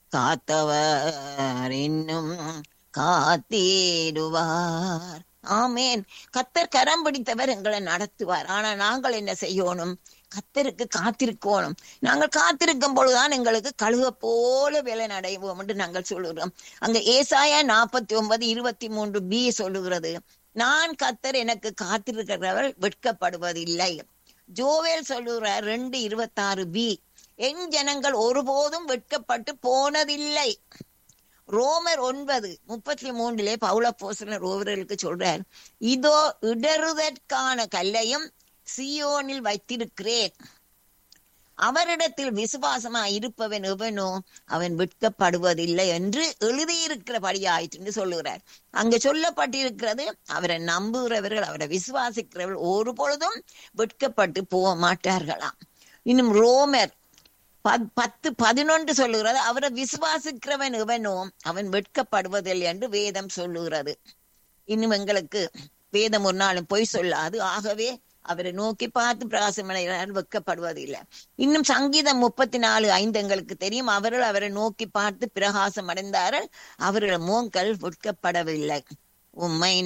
காத்தவர் இன்னும் காத்திடுவார் ஆமேன் கத்தர் கரம் பிடித்தவர் எங்களை நடத்துவார் ஆனா நாங்கள் என்ன செய்யணும் கத்தருக்கு காத்திருக்கணும் நாங்கள் காத்திருக்கும் பொழுதுதான் எங்களுக்கு கழுக போல வேலை நடைவோம் என்று நாங்கள் சொல்லுகிறோம் அங்க ஏசாயா நாற்பத்தி ஒன்பது இருபத்தி மூன்று பி சொல்லுகிறது நான் கத்தர் எனக்கு காத்திருக்கிறவள் வெட்கப்படுவதில்லை ஜோவேல் சொல்லுகிறார் ரெண்டு இருபத்தாறு பி என் ஜனங்கள் ஒருபோதும் வெட்கப்பட்டு போனதில்லை ரோமர் ஒன்பது முப்பத்தி மூன்றிலே பவுல போசனர் ரோவர்களுக்கு சொல்றார் இதோ இடறுதற்கான கல்லையும் சியோனில் வைத்திருக்கிறேன் அவரிடத்தில் விசுவாசமா இருப்பவன் எவனோ அவன் வெட்கப்படுவதில்லை என்று எழுதியிருக்கிறபடியாயிற்று என்று சொல்லுகிறார் அங்க சொல்லப்பட்டிருக்கிறது அவரை நம்புகிறவர்கள் அவரை விசுவாசிக்கிறவர்கள் ஒரு பொழுதும் வெட்கப்பட்டு போக மாட்டார்களாம் இன்னும் ரோமர் பத்து பதினொன்று சொல்லுகிறது அவரை விசுவாசிக்கிறவன் எவனோ அவன் வெட்கப்படுவதில்லை என்று வேதம் சொல்லுகிறது இன்னும் எங்களுக்கு வேதம் ஒரு நாளும் பொய் சொல்லாது ஆகவே அவரை நோக்கி பார்த்து பிரகாசமடைகிறார் வெட்கப்படுவதில்லை இன்னும் சங்கீதம் முப்பத்தி நாலு ஐந்து எங்களுக்கு தெரியும் அவர்கள் அவரை நோக்கி பார்த்து பிரகாசம் அடைந்தார்கள் அவர்கள் மோங்கள் வெட்கப்படவில்லை உம்மை